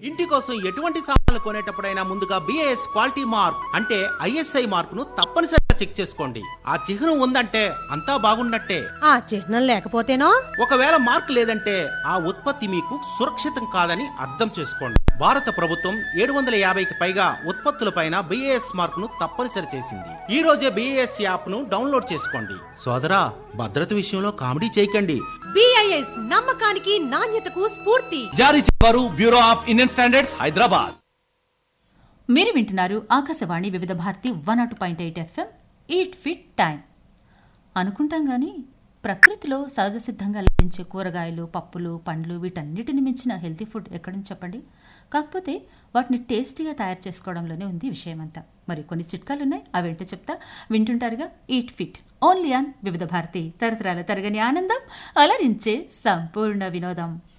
ఇంటి కోసం ఎటువంటి సామాన్లు కొనేటప్పుడైనా ముందుగా బిఏఎస్ క్వాలిటీ మార్క్ అంటే ఐఎస్ఐ మార్కును తప్పనిసరిగా చెక్ చేసుకోండి ఆ చిహ్నం ఉందంటే అంతా బాగున్నట్టే ఆ చిహ్నం లేకపోతేనో ఒకవేళ మార్క్ లేదంటే ఆ ఉత్పత్తి మీకు సురక్షితం కాదని అర్థం చేసుకోండి భారత ప్రభుత్వం ఏడు వందల యాభైకి పైగా ఉత్పత్తులపైన బిఏఎస్ మార్క్ ను తప్పనిసరి చేసింది ఈ రోజే బిఏఎస్ యాప్ ను డౌన్లోడ్ చేసుకోండి సోదరా భద్రత విషయంలో కామెడీ చేయకండి బిఐఎస్ నమ్మకానికి నాణ్యతకు స్ఫూర్తి జారీ చేవారు bureau of Indian standards Hyderabad మీరు వింటున్నారు Akashvani Vividh Bharati one nought point eight FM eat fit time అనుకుంటాం కానీ ప్రకృతిలో సహజ సిద్ధంగా లభించే కూరగాయలు పప్పులు పండ్లు వీటన్నిటిని మించిన హెల్తీ ఫుడ్ ఎక్కడుంది చెప్పండి కాకపోతే వాటిని టేస్టీగా తయారు చేసుకోవడంలోనే ఉంది విషయం అంతా మరి కొన్ని చిట్కాలు ఉన్నాయి అవేంటో చెప్తా వింటుంటారుగా eat fit only on Vividh Bharati తరతరాల తరగని ఆనందం అలరించే సంపూర్ణ వినోదం